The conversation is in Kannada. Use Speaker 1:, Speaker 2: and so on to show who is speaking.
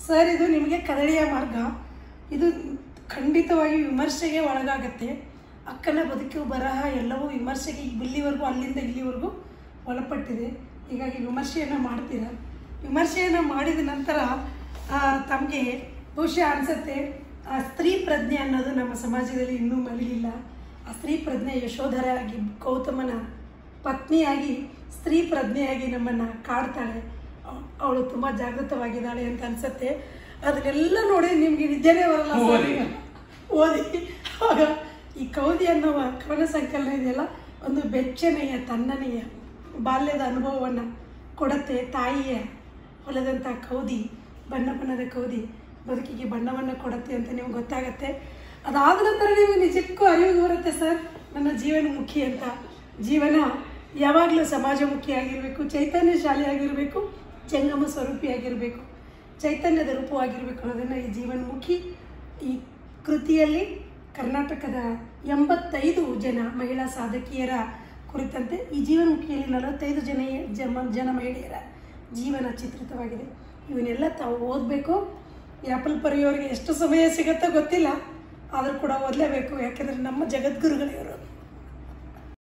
Speaker 1: ಸರ್ ಇದು ನಿಮಗೆ ಕದಳಿಯ ಮಾರ್ಗ ಇದು ಖಂಡಿತವಾಗಿ ವಿಮರ್ಶೆಗೆ ಒಳಗಾಗತ್ತೆ ಅಕ್ಕನ ಬದುಕು ಬರಹ ಎಲ್ಲವೂ ವಿಮರ್ಶೆಗೆ ಇಲ್ಲಿವರೆಗೂ ಅಲ್ಲಿಂದ ಇಲ್ಲಿವರೆಗೂ ಒಳಪಟ್ಟಿದೆ ಹೀಗಾಗಿ ವಿಮರ್ಶೆಯನ್ನು ಮಾಡ್ತೀರಾ ವಿಮರ್ಶೆಯನ್ನು ಮಾಡಿದ ನಂತರ ತಮಗೆ ಬಹುಶಃ ಅನಿಸುತ್ತೆ ಆ ಸ್ತ್ರೀ ಪ್ರಜ್ಞೆ ಅನ್ನೋದು ನಮ್ಮ ಸಮಾಜದಲ್ಲಿ ಇನ್ನೂ ಮಲಗಿಲ್ಲ ಆ ಸ್ತ್ರೀ ಪ್ರಜ್ಞೆ ಯಶೋಧರ ಆಗಿ ಗೌತಮನ ಪತ್ನಿಯಾಗಿ ಸ್ತ್ರೀ ಪ್ರಜ್ಞೆಯಾಗಿ ನಮ್ಮನ್ನು ಕಾಡ್ತಾಳೆ ಅವಳು ತುಂಬ ಜಾಗೃತವಾಗಿದ್ದಾಳೆ ಅಂತ ಅನ್ಸುತ್ತೆ ಅದನ್ನೆಲ್ಲ ನೋಡಿ ನಿಮಗೆ ನಿದ್ದೆನೇ ಬರಲ್ಲ ಸರ್
Speaker 2: ಓದಿ.
Speaker 1: ಈಗ. ಓದಿ ಆಗ ಈ ಕೌದಿ ಅನ್ನುವ ಕವನ ಸಂಕಲನ ಇದೆಯಲ್ಲ ಒಂದು ಬೆಚ್ಚನೆಯ ತಣ್ಣನೆಯ ಬಾಲ್ಯದ ಅನುಭವವನ್ನು ಕೊಡುತ್ತೆ ತಾಯಿಯ ಹೊಲದಂಥ ಕೌದಿ ಬಣ್ಣ ಬಣ್ಣದ ಕೌದಿ ಬದುಕಿಗೆ ಬಣ್ಣವನ್ನು ಕೊಡುತ್ತೆ ಅಂತ ನಿಮ್ಗೆ ಗೊತ್ತಾಗತ್ತೆ ಅದಾದ ನಂತರ ನೀವು ನಿಜಕ್ಕೂ ಅರಿವಿಗೆ ಬರುತ್ತೆ ಸರ್ ನನ್ನ ಜೀವನ ಮುಖಿ ಅಂತ ಜೀವನ ಯಾವಾಗಲೂ ಸಮಾಜಮುಖಿಯಾಗಿರಬೇಕು ಚೈತನ್ಯ ಶಾಲೆಯಾಗಿರಬೇಕು ಜಂಗಮ ಸ್ವರೂಪಿಯಾಗಿರಬೇಕು ಚೈತನ್ಯದ ರೂಪವಾಗಿರಬೇಕು ಅನ್ನೋದನ್ನು ಈ ಜೀವನ್ಮುಖಿ ಈ ಕೃತಿಯಲ್ಲಿ ಕರ್ನಾಟಕದ ಎಂಬತ್ತೈದು ಜನ ಮಹಿಳಾ ಸಾಧಕಿಯರ ಕುರಿತಂತೆ ಈ ಜೀವನ್ಮುಖಿಯಲ್ಲಿ ನಲವತ್ತೈದು ಜನ ಜನ ಜನ ಮಹಿಳೆಯರ ಜೀವನ ಚಿತ್ರಿತವಾಗಿದೆ ಇವನ್ನೆಲ್ಲ ತಾವು ಓದಬೇಕು ಆ್ಯಪಲ್ ಪರೆಯೋರಿಗೆ ಎಷ್ಟು ಸಮಯ ಸಿಗುತ್ತೋ ಗೊತ್ತಿಲ್ಲ ಆದರೂ ಕೂಡ ಓದಲೇಬೇಕು ಯಾಕೆಂದರೆ ನಮ್ಮ ಜಗದ್ಗುರುಗಳಿವರು